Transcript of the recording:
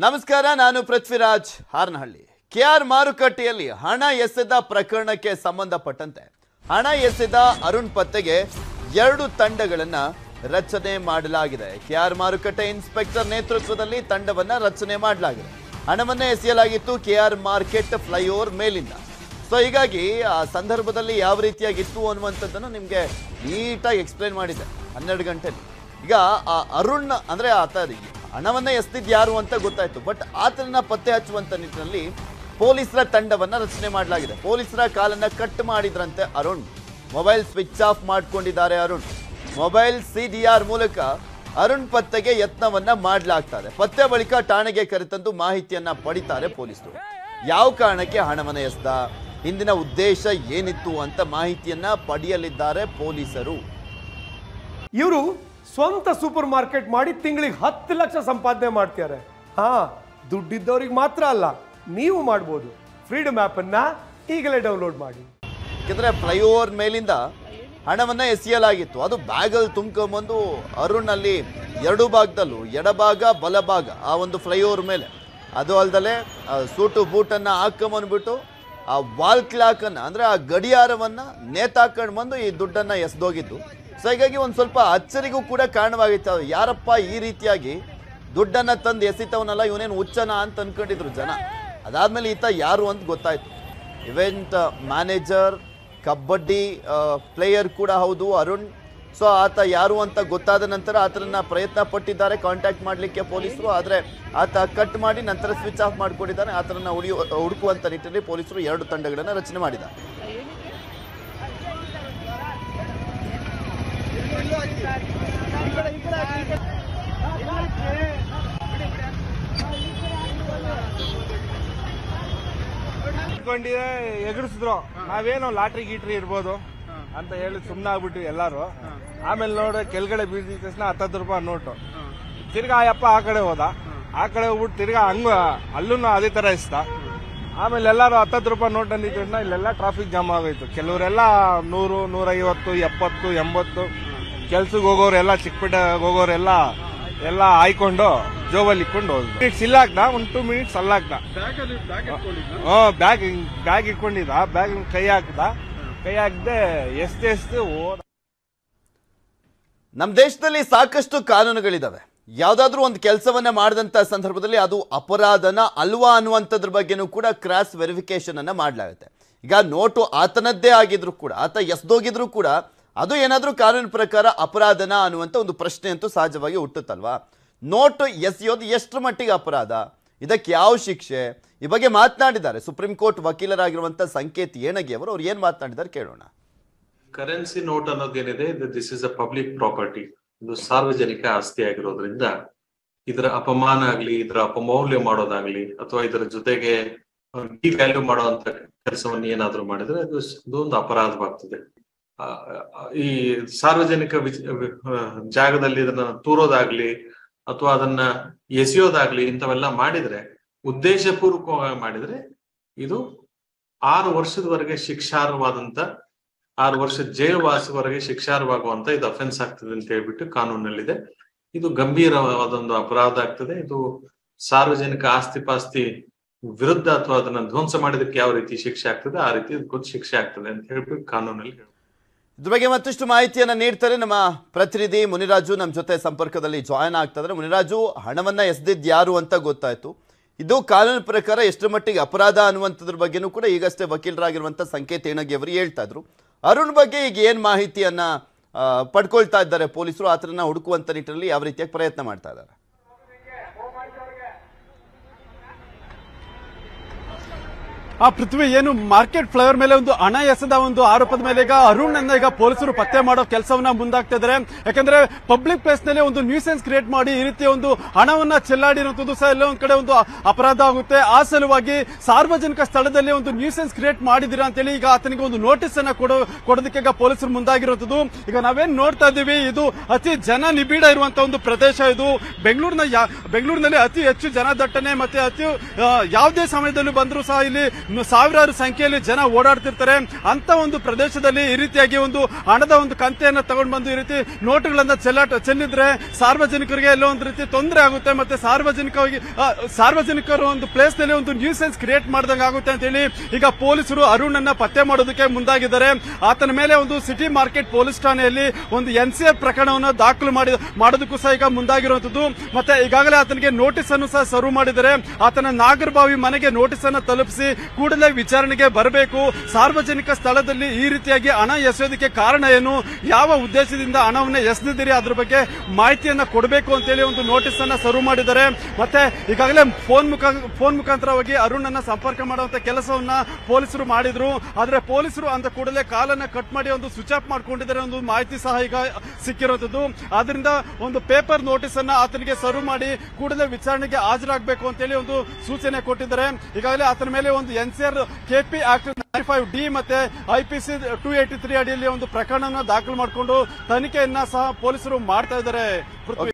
ನಮಸ್ಕಾರ ನಾನು ಪೃಥ್ವಿರಾಜ್ ಹಾರನಹಳ್ಳಿ ಕೆಆರ್ ಮಾರುಕಟ್ಟೆಯಲ್ಲಿ ಹಣ ಎಸೆದ ಪ್ರಕರಣಕ್ಕೆ ಸಂಬಂಧಪಟ್ಟಂತೆ ಹಣ ಎಸೆದ ಅರುಣ್ ಪತ್ತೆಗೆ ಎರಡು ತಂಡಗಳನ್ನ ರಚನೆ ಮಾಡಲಾಗಿದೆ ಕೆಆರ್ ಮಾರುಕಟ್ಟೆ ಇನ್ಸ್ಪೆಕ್ಟರ್ ನೇತೃತ್ವದಲ್ಲಿ ತಂಡವನ್ನ ರಚನೆ ಮಾಡಲಾಗಿದೆ ಹಣವನ್ನ ಎಸೆಯಲಾಗಿತ್ತು ಕೆಆರ್ ಮಾರ್ಕೆಟ್ ಫ್ಲೈಓವರ್ ಮೇಲಿಂದ ಸೊ ಹೀಗಾಗಿ ಆ ಸಂದರ್ಭದಲ್ಲಿ ಯಾವ ರೀತಿಯಾಗಿತ್ತು ಅನ್ನುವಂಥದ್ದನ್ನು ನಿಮಗೆ ನೀಟಾಗಿ ಎಕ್ಸ್ಪ್ಲೈನ್ ಮಾಡಿದೆ ಹನ್ನೆರಡು ಗಂಟೆಲಿ ಈಗ ಆ ಅರುಣ್ ಅಂದ್ರೆ ಆತ ಹಣವನ್ನ ಎಸ್ತಿದ್ ಯಾರು ಅಂತ ಗೊತ್ತಾಯ್ತು ಬಟ್ ಆತನನ್ನ ಪತ್ತೆ ಹಚ್ಚುವಂತ ನಿಟ್ಟಿನಲ್ಲಿ ಪೊಲೀಸರ ತಂಡವನ್ನ ರಚನೆ ಮಾಡಲಾಗಿದೆ ಪೊಲೀಸರ ಕಾಲನ್ನ ಕಟ್ ಮಾಡಿದ್ರಂತೆ ಅರುಣ್ ಮೊಬೈಲ್ ಸ್ವಿಚ್ ಆಫ್ ಮಾಡ್ಕೊಂಡಿದ್ದಾರೆ Arun mobile C D R ಮೂಲಕ ಅರುಣ್ ಪತ್ತೆಗೆ ಯತ್ನವನ್ನ ಮಾಡಲಾಗ್ತದೆ ಪತ್ತೆ ಬಳಿಕ ಠಾಣೆಗೆ ಕರೆತಂದು ಮಾಹಿತಿಯನ್ನ ಪಡಿತಾರೆ ಪೊಲೀಸರು ಯಾವ ಕಾರಣಕ್ಕೆ ಹಣವನ್ನ ಎಸ್ದ ಹಿಂದಿನ ಉದ್ದೇಶ ಏನಿತ್ತು ಅಂತ ಮಾಹಿತಿಯನ್ನ ಪಡೆಯಲಿದ್ದಾರೆ ಪೊಲೀಸರು ಇವರು ಸ್ವಂತ ಸೂಪರ್ ಮಾರ್ಕೆಟ್ ಮಾಡಿ ತಿಂಗಳಿಗೆ ಹತ್ತು ಲಕ್ಷ ಸಂಪಾದನೆ ಮಾಡ್ತಾರೆ ಹಾ ದುಡ್ಡಿದ್ದವ್ರಿಗೆ ಮಾತ್ರ ಅಲ್ಲ ನೀವು ಮಾಡ್ಬೋದು ಫ್ರೀಡಮ್ ಅನ್ನ ಈಗಲೇ ಡೌನ್ಲೋಡ್ ಮಾಡಿ ಯಾಕಂದ್ರೆ ಫ್ಲೈಓವರ್ ಮೇಲಿಂದ ಹಣವನ್ನ ಎಸೆಯಲಾಗಿತ್ತು ಅದು ಬ್ಯಾಗಲ್ಲಿ ತುಂಬ್ಕೊಂಬಂದು ಅರುಣ್ ಅಲ್ಲಿ ಎರಡು ಭಾಗದಲ್ಲೂ ಎಡಭಾಗ ಬಲಭಾಗ ಆ ಒಂದು ಫ್ಲೈಓವರ್ ಮೇಲೆ ಅದು ಅಲ್ದಲೆ ಆ ಸೂಟು ಬೂಟನ್ನ ಹಾಕೊಂಬಂದ್ಬಿಟ್ಟು ಆ ವಾಲ್ ಕ್ಲಾಕನ್ನ ಅಂದ್ರೆ ಆ ಗಡಿಯಾರವನ್ನ ನೇತಾಕೊಂಡು ಬಂದು ಈ ದುಡ್ಡನ್ನ ಎಸ್ದೋಗಿದ್ದು ಸೊ ಹೀಗಾಗಿ ಒಂದು ಸ್ವಲ್ಪ ಅಚ್ಚರಿಗೂ ಕೂಡ ಕಾರಣವಾಗಿತ್ತು ಅದು ಯಾರಪ್ಪ ಈ ರೀತಿಯಾಗಿ ದುಡ್ಡನ್ನ ತಂದು ಎಸಿತವನಲ್ಲ ಇವನೇನು ಹುಚ್ಚನ ಅಂತ ಅನ್ಕೊಂಡಿದ್ರು ಜನ ಅದಾದ್ಮೇಲೆ ಈತ ಯಾರು ಅಂತ ಗೊತ್ತಾಯ್ತು ಇವೆಂಟ್ ಮ್ಯಾನೇಜರ್ ಕಬಡ್ಡಿ ಪ್ಲೇಯರ್ ಕೂಡ ಹೌದು ಅರುಣ್ ಸೊ ಆತ ಯಾರು ಅಂತ ಗೊತ್ತಾದ ನಂತರ ಆತನನ್ನ ಪ್ರಯತ್ನ ಪಟ್ಟಿದ್ದಾರೆ ಕಾಂಟ್ಯಾಕ್ಟ್ ಮಾಡಲಿಕ್ಕೆ ಪೊಲೀಸರು ಆದರೆ ಆತ ಕಟ್ ಮಾಡಿ ನಂತರ ಸ್ವಿಚ್ ಆಫ್ ಮಾಡಿಕೊಂಡಿದ್ದಾನೆ ಆತನನ್ನ ಉಳಿಯು ಹುಡುಕುವಂತ ನಿಟ್ಟಿನಲ್ಲಿ ಪೊಲೀಸರು ಎರಡು ತಂಡಗಳನ್ನು ರಚನೆ ಮಾಡಿದ್ದಾರೆ ಇಟ್ಕೊಂಡಿದ್ರೆ ಎಗರಿಸಿದ್ರು ನಾವೇನೋ ಲಾಟ್ರಿ ಗೀಟ್ರಿ ಇರ್ಬೋದು ಅಂತ ಹೇಳಿ ಸುಮ್ಮನೆ ಆಗ್ಬಿಟ್ವಿ ಎಲ್ಲಾರು ಆಮೇಲೆ ನೋಡ್ರೆ ಕೆಳಗಡೆ ಬೀಳ್ದಿದ ತಕ್ಷಣ ಹತ್ತತ್ತು ರೂಪಾಯಿ ನೋಟು ತಿರ್ಗಾ ಆ ಯಪ್ಪ ಆ ಕಡೆ ಹೋದ ಆ ಕಡೆ ಹೋಗ್ಬಿಟ್ಟು ತಿರ್ಗಾ ಹಂಗ ಅಲ್ಲೂ ಅದೇ ತರ ಇಸ್ತ ಆಮೇಲೆ ಎಲ್ಲಾರು ಹತ್ತತ್ತು ರೂಪಾಯಿ ನೋಟ್ ಅಂದಿದ ತಕ್ಷಣ ಇಲ್ಲೆಲ್ಲ ಟ್ರಾಫಿಕ್ ಜಾಮ್ ಆಗೋಯ್ತು ಕೆಲವರೆಲ್ಲ ನೂರು ನೂರೈವತ್ತು ಎಪ್ಪತ್ತು ಎಂಬತ್ತು ಕೆಲ್ಸಕ್ಕೆ ಹೋಗೋರೆಲ್ಲ ಚಿಕ್ಕಪೇಟೆ ಹೋಗೋರೆಲ್ಲ ಎಲ್ಲ ಆಯ್ಕೊಂಡು ಜೋಬಲ್ಲಿ ಇಟ್ಕೊಂಡು ಹೋದ್ರು ಮಿನಿಟ್ಸ್ ಇಲ್ಲ ಹಾಕ್ದ ಒಂದು ಟೂ ಮಿನಿಟ್ಸ್ ಅಲ್ಲ ಹಾಕ್ದ ಹ್ಮ್ ಬ್ಯಾಗ್ ಬ್ಯಾಗ್ ಇಟ್ಕೊಂಡಿದ್ದ ಬ್ಯಾಗ್ ಕೈ ಹಾಕ್ದ ಕೈ ಹಾಕ್ದೆ ಎಷ್ಟು ಎಷ್ಟು ಹೋದ ನಮ್ಮ ದೇಶದಲ್ಲಿ ಸಾಕಷ್ಟು ಕಾನೂನುಗಳಿದಾವೆ ಯಾವುದಾದ್ರೂ ಒಂದು ಕೆಲಸವನ್ನ ಮಾಡಿದಂಥ ಸಂದರ್ಭದಲ್ಲಿ ಅದು ಅಪರಾಧನ ಅಲ್ವಾ ಅನ್ನುವಂಥದ್ರ ಬಗ್ಗೆನೂ ಕೂಡ ಕ್ರಾಸ್ ವೆರಿಫಿಕೇಶನ್ ಅನ್ನ ಮಾಡಲಾಗುತ್ತೆ ಈಗ ನೋಟು ಆತನದ್ದೇ ಆಗಿದ್ರು ಕೂಡ ಆತ ಎಸ್ದೋಗಿದ್ರು ಕೂಡ ಅದು ಏನಾದರೂ ಕಾನೂನು ಪ್ರಕಾರ ಅಪರಾಧನ ಅನ್ನುವಂಥ ಒಂದು ಪ್ರಶ್ನೆ ಅಂತೂ ಸಹಜವಾಗಿ ಹುಟ್ಟುತ್ತಲ್ವಾ ನೋಟು ಎಸೆಯೋದು ಎಷ್ಟರ ಮಟ್ಟಿಗೆ ಅಪರಾಧ ಇದಕ್ಕೆ ಯಾವ ಶಿಕ್ಷೆ ಈ ಬಗ್ಗೆ ಮಾತನಾಡಿದ್ದಾರೆ ಸುಪ್ರೀಂ ಕೋರ್ಟ್ ವಕೀಲರಾಗಿರುವಂಥ ಸಂಕೇತ್ ಏಣಗಿ ಅವರು ಅವ್ರು ಏನು ಮಾತನಾಡಿದ್ದಾರೆ ಕೇಳೋಣ ಕರೆನ್ಸಿ ನೋಟ್ ಅನ್ನೋದೇನಿದೆ ಇದು this is a public property ಇದು ಸಾರ್ವಜನಿಕ ಆಸ್ತಿ ಆಗಿರೋದ್ರಿಂದ ಇದರ ಅಪಮಾನ ಆಗ್ಲಿ ಇದರ ಅಪಮೌಲ್ಯ ಮಾಡೋದಾಗ್ಲಿ ಅಥವಾ ಇದರ ಜೊತೆಗೆ ಡಿವ್ಯಾಲ್ಯೂ ಮಾಡುವಂತ ಕೆಲಸವನ್ನು ಏನಾದ್ರೂ ಮಾಡಿದ್ರೆ ಅದು ಸ್- ಅದು ಒಂದು ಅಪರಾಧವಾಗ್ತದೆ ಆ, ಆ, ಈ ಸಾರ್ವಜನಿಕ ವಿಚ್- ವಿ- ಆ, ಜಾಗದಲ್ಲಿ ಇದನ್ನ ತೂರೋದಾಗ್ಲಿ ಅಥವಾ ಅದನ್ನ ಎಸೆಯೋದಾಗ್ಲಿ ಇಂಥವೆಲ್ಲ ಮಾಡಿದ್ರೆ ಉದ್ದೇಶಪೂರ್ವಕವಾಗಿ ಮಾಡಿದ್ರೆ ಇದು ಆರು ವರ್ಷದವರೆಗೆ ಶಿಕ್ಷಾರ್ಹವಾದಂತ ಆರು ವರ್ಷ ಜೈಲುವಾಸವರೆಗೆ ಶಿಕ್ಷಾರ್ಹವಾಗುವಂತ ಇದು ಅಫೆನ್ಸ್ ಆಗ್ತದೆ ಅಂತ ಹೇಳ್ಬಿಟ್ಟು ಕಾನೂನಲ್ಲಿದೆ ಇದು ಗಂಭೀರವಾದ ಒಂದು ಅಪರಾಧ ಆಗ್ತದೆ ಇದು ಸಾರ್ವಜನಿಕ ಆಸ್ತಿ ಪಾಸ್ತಿ ವಿರುದ್ಧ ಅಥವಾ ಅದನ್ನ ಧ್ವಂಸ ಮಾಡಿದಕ್ಕೆ ಯಾವ ರೀತಿ ಶಿಕ್ಷೆ ಆಗ್ತದೆ ಆ ರೀತಿ ಇದಕ್ಕೊಂದು ಶಿಕ್ಷೆ ಆಗ್ತದೆ ಅಂತ ಹೇಳ್ಬಿಟ್ಟು ಕಾನೂನಲ್ಲಿ ಹೇಳ್ಬೋದು. ಇದ್ರ ಬಗ್ಗೆ ಮತ್ತಷ್ಟು ಮಾಹಿತಿಯನ್ನ ನೀಡ್ತಾರೆ ನಮ್ಮ ಪ್ರತಿನಿಧಿ ಮುನಿರಾಜು ನಮ್ಮ ಜೊತೆ ಸಂಪರ್ಕದಲ್ಲಿ ಜಾಯ್ನ್ ಆಗ್ತಿದ್ರೆ ಮುನಿರಾಜು ಹಣವನ್ನ ಎಸ್ದಿದ್ ಯಾರು ಅಂತ ಗೊತ್ತಾಯ್ತು ಇದು ಕಾನೂನು ಪ್ರಕಾರ ಎಷ್ಟರ ಮಟ್ಟಿಗೆ ಅಪರಾಧ ಅನ್ನುವಂಥದ್ರ ಬಗ್ಗೆನೂ ಕೂಡ ಈಗಷ್ಟೇ ವಕೀಲರಾಗಿರುವಂಥ ಸಂಕೇತ್ ಏಣಗಿ ಅವರು ಹೇಳ್ತಾ ಇದ್ರು ಅರುಣ್ ಬಗ್ಗೆ ಈಗ ಏನ್ ಮಾಹಿತಿಯನ್ನ ಆ, ಪಡ್ಕೊಳ್ತಾ ಇದ್ದಾರೆ ಪೊಲೀಸರು ಆತನನ್ನ ಹುಡುಕುವಂತ ನಿಟ್ಟಿನಲ್ಲಿ ಯಾವ ರೀತಿಯಾಗಿ ಪ್ರಯತ್ನ ಮಾಡ್ತಾ ಇದ್ದಾರೆ ಆ ಪೃಥ್ವಿ ಏನು ಮಾರ್ಕೆಟ್ ಫ್ಲೈವರ್ ಮೇಲೆ ಒಂದು ಹಣ ಎಸೆದ ಒಂದು ಆರೋಪದ ಮೇಲೆ ಈಗ ಅರುಣ್ ಅನ್ನ ಈಗ ಪೊಲೀಸರು ಪತ್ತೆ ಮಾಡೋ ಕೆಲಸವನ್ನ ಮುಂದಾಗ್ತಾ ಇದ್ದಾರೆ ಯಾಕಂದ್ರೆ ಪಬ್ಲಿಕ್ ಪ್ಲೇಸ್ ನಲ್ಲಿ ಒಂದು ನ್ಯೂಸೆನ್ಸ್ ಕ್ರಿಯೇಟ್ ಮಾಡಿ ಈ ರೀತಿಯ ಒಂದು ಹಣವನ್ನ ಚೆಲ್ಲಾಡಿರುವಂತದ್ದು ಸಹ ಎಲ್ಲ ಒಂದ್ ಕಡೆ ಒಂದು ಅಪರಾಧ ಆಗುತ್ತೆ ಆ ಸಲುವಾಗಿ ಸಾರ್ವಜನಿಕ ಸ್ಥಳದಲ್ಲಿ ಒಂದು ನ್ಯೂಸೆನ್ಸ್ ಕ್ರಿಯೇಟ್ ಮಾಡಿದಿರಾ ಅಂತೇಳಿ ಈಗ ಆತನಿಗೆ ಒಂದು ನೋಟಿಸ್ ಅನ್ನ ಕೊಡೋ ಕೊಡೋದಕ್ಕೆ ಈಗ ಪೊಲೀಸರು ಮುಂದಾಗಿರುವಂತದ್ದು ಈಗ ನಾವೇನ್ ನೋಡ್ತಾ ಇದ್ದೀವಿ ಇದು ಅತಿ ಜನ ನಿಬಿಡ ಇರುವಂತ ಒಂದು ಪ್ರದೇಶ ಇದು ಬೆಂಗಳೂರಿನ ಯಾ- ಬೆಂಗಳೂರಿನಲ್ಲಿ ಅತಿ ಹೆಚ್ಚು ಜನದಟ್ಟಣೆ ಮತ್ತೆ ಅತಿ ಆ, ಯಾವುದೇ ಸಮಯದಲ್ಲೂ ಬಂದರೂ ಸಹ ಇಲ್ಲಿ ನು- ಸಾವಿರಾರು ಸಂಖ್ಯೆಯಲ್ಲಿ ಜನ ಓಡಾಡ್ತಿರ್ತಾರೆ ಅಂತ ಒಂದು ಪ್ರದೇಶದಲ್ಲಿ ಈ ರೀತಿಯಾಗಿ ಒಂದು ಹಣದ ಒಂದು ಕಂತೆಯನ್ನ ತಗೊಂಡು ಬಂದು ಈ ರೀತಿ ನೋಟುಗಳನ್ನ ಚೆಲ್ಲಾಟ ಚೆಲ್ಲಿದ್ರೆ ಸಾರ್ವಜನಿಕರಿಗೆ ಎಲ್ಲೋ ಒಂದು ರೀತಿ ತೊಂದರೆ ಆಗುತ್ತೆ ಮತ್ತೆ ಸಾರ್ವಜನಿಕವಾಗಿ ಆ, ಸಾರ್ವಜನಿಕರು ಒಂದು ಪ್ಲೇಸ್ ನಲ್ಲಿ ಒಂದು ನ್ಯೂಸೆನ್ಸ್ ಕ್ರಿಯೇಟ್ ಮಾಡ್ದಂಗೆ ಆಗುತ್ತೆ ಅಂತ ಹೇಳಿ ಈಗ ಪೊಲೀಸರು ಅರುಣ್ ಅನ್ನ ಪತ್ತೆ ಮಾಡೋದಕ್ಕೆ ಮುಂದಾಗಿದ್ದಾರೆ ಆತನ ಮೇಲೆ ಒಂದು ಸಿಟಿ ಮಾರ್ಕೆಟ್ ಪೊಲೀಸ್ ಠಾಣೆಯಲ್ಲಿ ಒಂದು ಎನ್ ಸಿ ಎಫ್ ಪ್ರಕರಣವನ್ನು ದಾಖಲು ಮಾಡಿ ಮಾಡೋದಕ್ಕೂ ಸಹ ಈಗ ಮುಂದಾಗಿರುವಂತದ್ದು ಮತ್ತೆ ಈಗಾಗಲೇ ಆತನಿಗೆ ನೋಟಿಸ್ ಅನ್ನು ಸಹ ಸರ್ವ್ ಮಾಡಿದ್ದಾರೆ ಆತನ ನಾಗರಬಾವಿ ಮನೆಗೆ ನೋಟಿಸ್ ಅನ್ನು ತಲುಪಿಸಿ ಕೂಡಲೇ ವಿಚಾರಣೆಗೆ ಬರಬೇಕು ಸಾರ್ವಜನಿಕ ಸ್ಥಳದಲ್ಲಿ ಈ ರೀತಿಯಾಗಿ ಹಣ ಎಸೆಯೋದಕ್ಕೆ ಕಾರಣ ಏನು ಯಾವ ಉದ್ದೇಶದಿಂದ ಹಣವನ್ನು ಎಸೆದಿದ್ದೀರಿ ಅದ್ರ ಬಗ್ಗೆ ಮಾಹಿತಿಯನ್ನ ಕೊಡಬೇಕು ಅಂತೇಳಿ ಒಂದು ನೋಟಿಸ್ ಅನ್ನ ಸರ್ವ್ ಮಾಡಿದ್ದಾರೆ ಮತ್ತೆ ಈಗಾಗಲೇ ಫೋನ್ ಮುಖ ಫೋನ್ ಮುಖಾಂತರವಾಗಿ ಅರುಣ್ ಅನ್ನ ಸಂಪರ್ಕ ಮಾಡುವಂತ ಕೆಲಸವನ್ನ ಪೊಲೀಸರು ಮಾಡಿದ್ರು ಆದ್ರೆ ಪೊಲೀಸರು ಅಂತ ಕೂಡಲೇ ಕಾಲನ್ನ ಕಟ್ ಮಾಡಿ ಒಂದು ಸ್ವಿಚ್ ಆಫ್ ಮಾಡ್ಕೊಂಡಿದ್ದಾರೆ ಒಂದು ಮಾಹಿತಿ ಸಹ ಈಗ ಸಿಕ್ಕಿರುವಂತದ್ದು ಆದ್ರಿಂದ ಒಂದು ಪೇಪರ್ ನೋಟಿಸ್ ಅನ್ನ ಆತನಿಗೆ ಸರ್ವ್ ಮಾಡಿ ಕೂಡಲೇ ವಿಚಾರಣೆಗೆ ಹಾಜರಾಗಬೇಕು ಅಂತೇಳಿ ಒಂದು ಸೂಚನೆ ಕೊಟ್ಟಿದ್ದಾರೆ ಈಗಾಗಲೇ ಆತನ ಮೇಲೆ ಒಂದು N C R KP act five D ಮತ್ತೆ ಐಪಿಸಿ ಟೂ ಏಟಿ ತ್ರೀ ಅಡಿಯಲ್ಲಿ ಒಂದು ಪ್ರಕರಣವನ್ನು ದಾಖಲು ಮಾಡಿಕೊಂಡು ತನಿಖೆಯನ್ನ ಸಹ ಪೊಲೀಸರು ಮಾಡ್ತಾ ಇದ್ದಾರೆ ಪೃಥ್ವಿ